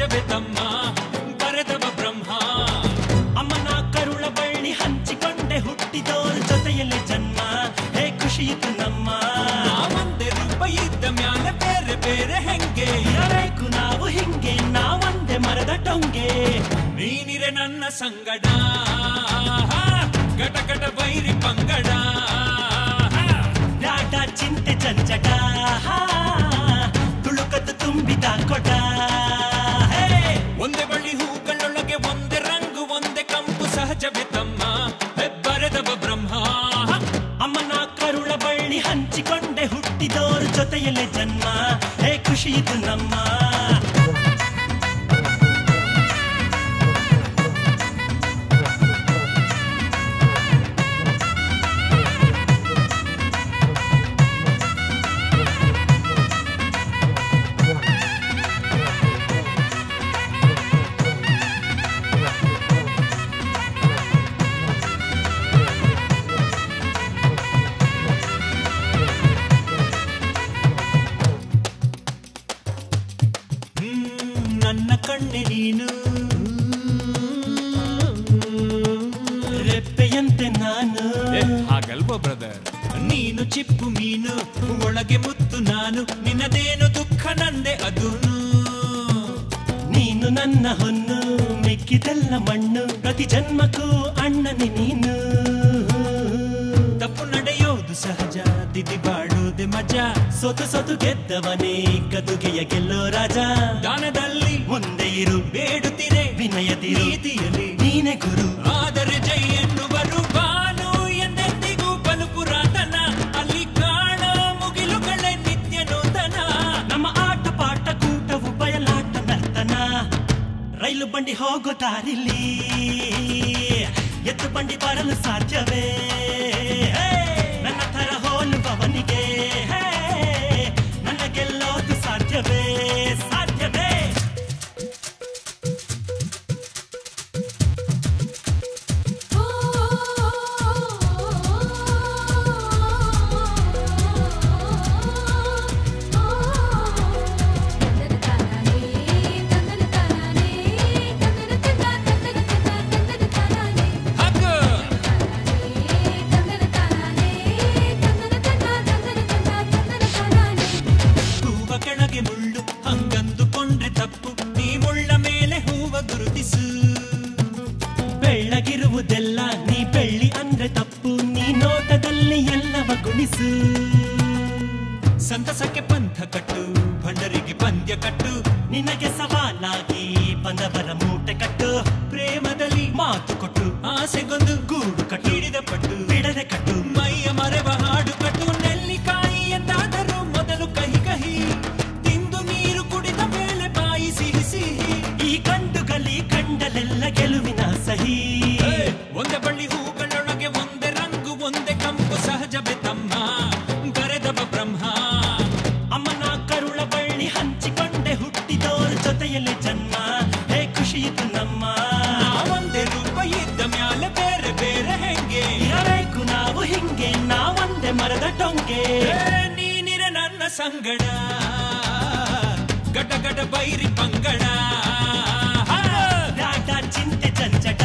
ಸಹಜವೇ ತಮ್ಮ ಬರೆದವ ಬ್ರಹ್ಮ ಅಮ್ಮನ ಕರುಳ ಬಳ್ಳಿ ಹಂಚಿಕೊಂಡೆ ಹುಟ್ಟಿದೋರ ಜೊತೆಯಲ್ಲಿ ಜನ್ಮ ಹೇ ಖುಷಿಯಿತು ನಮ್ಮ ನಾವಂದೇ ರೂಪ ಇದ್ದ ಮ್ಯಾಲೆ ಬೇರೆ ಬೇರೆ ಹೆಂಗೆ ಇರಬೇಕು ನಾವು ಹಿಂಗೆ ನಾವಂದೆ ಮರದ ಟೊಂಗೆ ನೀನಿರೆ ನನ್ನ ಸಂಗಡ ಗಟ ಗಟ ಬೈರಿ ಪಂಗಡ ಬ್ಯಾಡ ಚಿಂತೆ ಜಂಜಟ ತುಳುಕದ್ದು ತುಂಬಿದ ಕೊಡ ಹೇ ಒಂದೇ ಬಳ್ಳಿ ಹೂಗಳೊಳಗೆ ಒಂದೇ ರಂಗು ಒಂದೇ ಕಂಪು ಸಹಜವೇ ತಮ್ಮ ಬರೆದವ ಬ್ರಹ್ಮ ಅಮ್ಮನ ಕರುಳ ಬಳ್ಳಿ ಹಂಚಿಕೊಂಡೆ ಹುಟ್ಟಿದೋರ ಜೊತೆಯಲ್ಲೇ ಜನ್ಮ ಹೇ ಖುಷಿಯಿತು ನಮ್ಮ ಹ್ಮ್, ನನ್ನ ಕಣ್ಣೆ ನೀನು ರೆಪ್ಪೆಯಂತೆ ನಾನು ಹಾಗಲ್ವಾ ಬ್ರದರ್ ನೀನು ಚಿಪ್ಪು ಮೀನು ಒಳಗೆ ಮುತ್ತು ನಾನು ನಿನ್ನದೇನು ದುಃಖ ನಂದೆ ಅದೂನು ನೀನು ನನ್ನ ಹೊನ್ನು ಮೆಕ್ಕಿದೆಲ್ಲ ಮಣ್ಣು ಪ್ರತಿ ಜನ್ಮಕ್ಕೂ ಅಣ್ಣನೆ ನೀನು ತಪ್ಪು ನಡೆಯೋದು ಸಹಜ ದಿದಿ ಬಾಳೋದೆ ಮಜಾ ಸೊತು ಸೊತು ಗೆದ್ದವನೇ ಗದುಗೆಯ ಗೆಲ್ಲೋ ರಾಜ ದಾನದಲ್ಲಿ ಮುಂದೆ ಇರು ಬೇಡುತ್ತಿರೆ ವಿನಯದಿರು ನೀತಿಯಲ್ಲಿ ನೀನೆ ಗುರು ಆದರೆ ಜೈ ಎನ್ನುವರು ಬಾನು ಎಂದೆಂದಿಗೂ ಬಲು ಪುರಾತನ ಅಲ್ಲಿ ಕಾಣೋ ಮುಗಿಲುಗಳೇ ನಿತ್ಯ ನೂತನ ನಮ್ಮ ಆಟ ಪಾಠ ಕೂಟವು ಬಯಲಾಟ ನರ್ತನ ರೈಲು ಬಂಡಿ ಹೋಗೋ ದಾರಿಲಿ ಎತ್ತು ಬಂಡಿ ಬರಲು ಸಾಧ್ಯವೇ ಹೇ! ನನ್ನ ತರ ಹೋಲುವವನಿಗೆ ಹೇ! ನನ್ನ ಗೆಲ್ಲೋದು ಸಾಧ್ಯವೇ ಸಾಧ್ಯವೇ ಹಾಕು ಹೂವ ಕೆಳಗೆ ಮುಳ್ಳು ಹಂಗಂದುಕೊಂಡ್ರೆ ತಪ್ಪು ನೀ ಮುಳ್ಳ ಮೇಲೆ ಹೂವ ಗುರುತಿಸು ಬೆಳ್ಳಗಿರುವುದೆಲ್ಲ ನೀ ಬೆಳ್ಳಿ ಅಂದ್ರೆ ತಪ್ಪು ನೀ ನೋಟದಲ್ಲಿ ಎಲ್ಲವ ಗುಣಿಸು ಸಂತಸಕ್ಕೆ ಪಂಥ ಕಟ್ಟು ಭಂಡರಿಗೆ ಪಂದ್ಯ ಕಟ್ಟು ನಿನಗೆ ಸವಾಲಾಗಿ ಬಂದವರ ಮೂಟೆ ಕಟ್ಟು ಪ್ರೇಮದಲ್ಲಿ ಮಾತು ಕೊಟ್ಟು ಆಸೆಗೊಂದು ಗೂಡು ಕಟ್ಟು ಹಿಡಿದ ಪಟ್ಟು ಬಿಡದೆ ಕಟ್ಟು ಮೈಯ ಮರೆವ ಹಾಡು ಕಟ್ಟು ನೆಲ್ಲಿಕಾಯಿ ಎಂದಾದರೂ ಮೊದಲು ಕಹಿ ಕಹಿ ತಿಂದು ನೀರು ಕುಡಿದ ಮೇಲೆ ಬಾಯಿ ಸಿಹಿ ಸಿಹಿ ಈ ಕಂಡುಗಲಿ ಕಂಡಲೆಲ್ಲ ಗೆಲುವಿನ ಸಹಿ ಏ, ಒಂದೇ ಬಳ್ಳಿ ಹೂಗಳೊಳಗೆ ಒಂದೇ ರಂಗು ಒಂದೇ ಕಂಪು ಸಹಜವೇ ತಮ್ಮ ಬರೆದವ ಬ್ರಹ್ಮ ಅಮ್ಮನ ಕರುಳ ಬಳ್ಳಿ ಹಂಚಿಕೊಂಡೆ ಹುಟ್ಟಿದೋರ ಜೊತೆಯಲ್ಲೇ ಜನ್ಮ ಹೇ ಖುಷಿಯಿತು ನಮ್ಮ ನಾವೊಂದೇ ರೂಪ ಇದ್ದ ಮ್ಯಾಲೆ ಬೇರೆ ಬೇರೆ ಹೆಂಗೆ ಇರಬೇಕು ನಾವು ಹಿಂಗೆ ನಾವಂದೆ ಮರದ ಟೊಂಗೆ ಏ, ನೀನಿರೆ ನನ್ನ ಸಂಗಡ ಗಟ ಗಟ ಬೈರಿ ಪಂಗಡ ಹಾ! ರಾಟ ಚಿಂತೆ ಚಂಚಟ